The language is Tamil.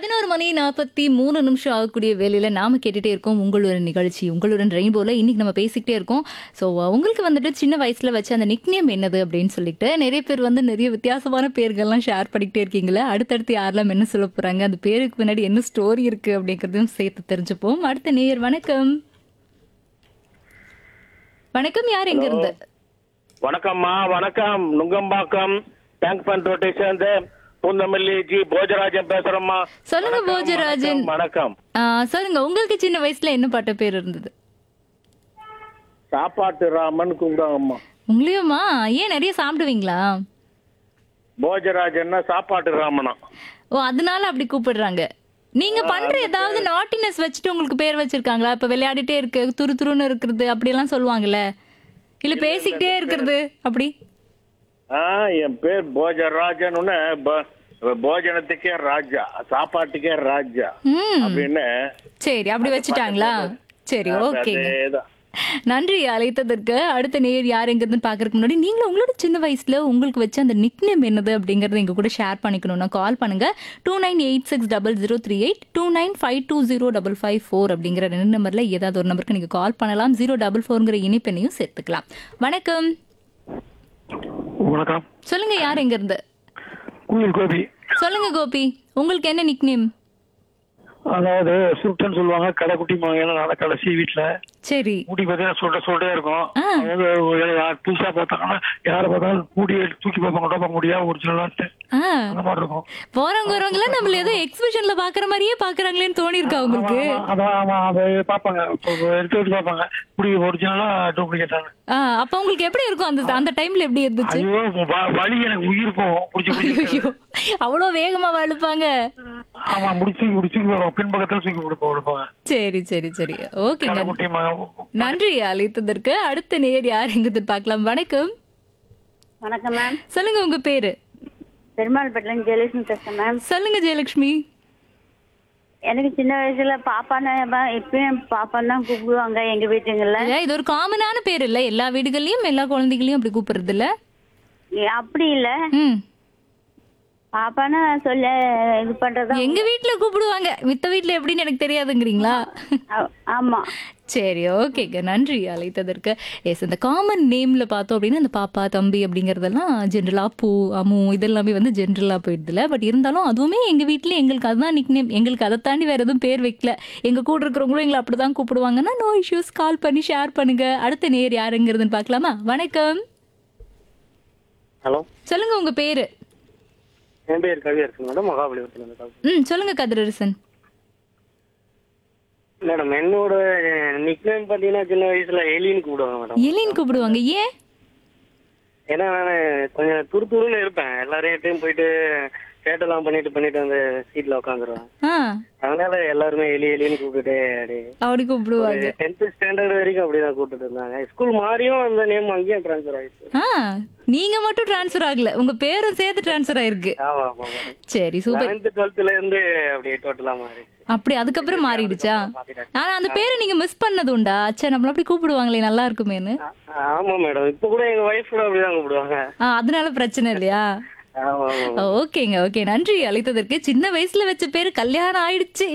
பதினோரு மணி நாற்பத்தி மூணு நிமிஷம் ஆகக்கூடிய வேலையில நாம கேட்டுட்டே இருக்கோம் உங்களுடன் நிகழ்ச்சி உங்களுடன் ரெயின்போல இன்னைக்கு நம்ம பேசிக்கிட்டே இருக்கோம் ஸோ உங்களுக்கு வந்துட்டு சின்ன வயசுல வச்ச அந்த நிக்னேம் என்னது அப்படின்னு சொல்லிட்டு நிறைய பேர் வந்து நிறைய வித்தியாசமான பேர்கள்லாம் ஷேர் பண்ணிக்கிட்டே இருக்கீங்களே அடுத்தடுத்து யாரெல்லாம் என்ன சொல்ல போறாங்க அந்த பேருக்கு பின்னாடி என்ன ஸ்டோரி இருக்கு அப்படிங்கறதையும் சேர்த்து தெரிஞ்சுப்போம் அடுத்த நேயர் வணக்கம் வணக்கம் யார் எங்க இருந்து வணக்கம்மா வணக்கம் நுங்கம்பாக்கம் டேங்க் பண்ட் ரோட்டை சேர்ந்த பூந்தமல்லி ஜி போஜராஜன் பேசுறேம்மா சொல்லுங்க வணக்கம், போஜராஜன் வணக்கம், வணக்கம் ஆ, சொல்லுங்க உங்களுக்கு சின்ன வயசுல என்ன பாட்ட பேர் இருந்தது சாப்பாட்டு ராமன் கூப்பிடுவாங்கம்மா உங்களையுமா ஏன் நிறைய சாப்பிடுவீங்களா போஜராஜன்னா சாப்பாட்டு ராமனா ஓ அதனால அப்படி கூப்பிடுறாங்க நீங்க பண்ற ஏதாவது நாட்டினஸ் வச்சுட்டு உங்களுக்கு பேர் வச்சிருக்காங்களா இப்ப விளையாடிட்டே இருக்கு துரு துருன்னு இருக்கிறது அப்படியெல்லாம் சொல்லுவாங்கல்ல இல்ல பேசிக்கிட்டே இருக்கிறது அப்படி ஆ என் பேர் போஜராஜன் போஜனத்துக்கே ராஜா சாப்பாட்டுக்கே ராஜா ம் அப்படின்னு சரி அப்படி வச்சுட்டாங்களா சரி ஓகேங்க அதேதான். நன்றி அழைத்ததற்கு அடுத்த நேர் யார் எங்கிறதுன்னு பார்க்கறதுக்கு முன்னாடி நீங்களும் உங்களோட சின்ன வயசுல உங்களுக்கு வச்ச அந்த நிக்னேம் என்னது அப்படிங்கறத எங்க கூட ஷேர் பண்ணிக்கணும்னா கால் பண்ணுங்க two nine eight six double zero three eight two nine five two zero double five four அப்படிங்கிற ரெண்டு நம்பர்ல ஏதாவது ஒரு நம்பருக்கு நீங்க கால் பண்ணலாம் ஜீரோ டபுள் ஃபோர்ங்கிற இனிப்பெண்ணையும் சேர்த்துக்கலாம் வணக்கம் வணக்கம் சொல்லுங்க யார் எங்க இருந்து குயில் கோபி சொல்லுங்க கோபி உங்களுக்கு என்ன நிக்னேம் அதாவது சுருட்டன் சொல்லுவாங்க கடைக்குட்டி மகன் நான் கடைசி வீட்டுல சரி முடி பார்த்தீங்கன்னா சொல்ற சொல்றே இருக்கும் ஆ. அதாவது ஒரு யார் புதுசா பார்த்தாங்கன்னா யாரை பார்த்தாலும் முடியை தூக்கி பார்ப்பாங்க உடம்ப முடியா ஒரிஜினலான்ட்டு ஆ அந்த மாதிரி இருக்கும் போறவங்க வரவங்க நம்மள ஏதோ எக்ஸிபிஷன்ல பாக்குற மாதிரியே பாக்குறாங்களேன்னு தோணி இருக்கா உங்களுக்கு ஆமா, அதான் ஆமா அதை பார்ப்பாங்க இப்போ எடுத்து எடுத்து பார்ப்பாங்க முடி ஒரிஜினலா டூப்ளிகேட்டான ஆ, அப்ப உங்களுக்கு எப்படி இருக்கும் அந்த அந்த டைம்ல எப்படி இருந்துச்சு ஐயோ வ- வலி எனக்கு உயிர் போகும் முடிச்சு முடிச்சு ஐயோ அவ்வளவு வேகமா வழுப்பாங்க ஆமா முடிச்சு முடிச்சு வரும் பின்பக்கத்துல தூக்கி கொடுப்போம் கொடுப்பாங்க சரி சரி சரி ஓகேங்க கடைக்குட்டி மகன் நன்றி அழைத்ததற்கு அடுத்த நேர் யார் எங்கிறது பார்க்கலாம் வணக்கம் வணக்கம் மேம் சொல்லுங்க உங்க பேரு பெருமாள்பேட்டிலேருந்து ஜெயலட்சுமி பேசுறேன் மேம் சொல்லுங்க ஜெயலட்சுமி எனக்கு சின்ன வயசுல பாப்பான்னு பா- இப்பயும் பாப்பான்னு தான் கூப்பிடுவாங்க எங்க வீட்டுங்கள்ல ஐயா, இது ஒரு காமனான பேர் இல்ல எல்லா வீடுகள்லயும் எல்லா குழந்தைகளையும் அப்படி கூப்பிடுறது இல்ல ஏ, அப்படி இல்ல ம் பாப்பான்னு சொல்ல இது பண்றதா எங்க வீட்ல கூப்பிடுவாங்க மித்த வீட்ல எப்படின்னு எனக்கு தெரியாதுங்கிறீங்களா ஆ- ஆமா சரி ஓகேங்க நன்றி அழைத்ததற்கு எஸ் இந்த காமன் நேம்ல பார்த்தோம் அப்படின்னா இந்த பாப்பா தம்பி அப்படிங்கறதெல்லாம் ஜென்ரலா பூ அம்மு இதெல்லாமே வந்து ஜென்ரலா போயிடுதுல பட் இருந்தாலும் அதுவுமே எங்க வீட்ல எங்களுக்கு அதுதான் நிக் நேம் எங்களுக்கு அதை தாண்டி வேற எதுவும் பேர் வைக்கல எங்க கூட இருக்கிறவங்களும் எங்களை அப்படிதான் கூப்பிடுவாங்கன்னா நோ இஷ்யூஸ் கால் பண்ணி ஷேர் பண்ணுங்க அடுத்த நேர் யாருங்கிறதுன்னு பார்க்கலாமா வணக்கம் ஹலோ சொல்லுங்க உங்க பேரு என் பேர் கவியரசன் மேடம் மகாபலிபுரத்துல இருந்து கால் ம் சொல்லுங்க கதிரரசன் மேடம் என்னோட நிக்னேம் பாத்தீங்கன்னா சின்ன வயசுல எலின்னு கூப்பிடுவாங்க மேடம் எலின்னு கூப்பிடுவாங்க ஏன் ஏன்னா நான் கொஞ்சம் துரு துருன்னு இருப்பேன் எல்லாரையும் போயிட்டு சேட்டெல்லாம் பண்ணிட்டு பண்ணிட்டு அந்த சீட்ல உட்காந்துருவேன் ஆ அதனால எல்லாருமே எலி எலின்னு கூப்பிட்டுட்டே அப்படியே அப்படி கூப்பிடுவாங்க டென்த் ஸ்டாண்டர்ட் வரைக்கும் அப்படிதான் கூப்பிட்டு இருந்தாங்க ஸ்கூல் மாறியும் அந்த நேம் அங்கேயும் ட்ரான்ஸ்ஃபர் ஆயிடுச்சு ஆ நீங்க மட்டும் ட்ரான்ஸ்ஃபர் ஆகல உங்க பேரும் சேர்த்து ட்ரான்ஸ்ஃபர் ஆயிருக்கு ஆமா ஆமா மேடம் சரி சூப்பர் லெவன்த் டுவெல்த்ல இருந்து அப்படியே டோட்டலா மாறிடுச்சு அப்படி அதுக்கப்புறம் மாறிடுச்சா ஆனா அந்த பேரை நீங்க மிஸ் பண்ணது உண்டா அச்சா நம்மள அப்படி கூப்பிடுவாங்களே நல்லா இருக்குமேன்னு ஆ- ஆமா மேடம் இப்ப கூட எங்க ஒய்ஃப் கூட அப்படிதான் கூப்பிடுவாங்க ஆ, அதனால பிரச்சனை இல்லையா ஆமா ஆமா ஓகேங்க ஓகே நன்றி அழைத்ததற்கு சின்ன வயசுல வச்ச பேரு கல்யாணம் ஆயிடுச்சு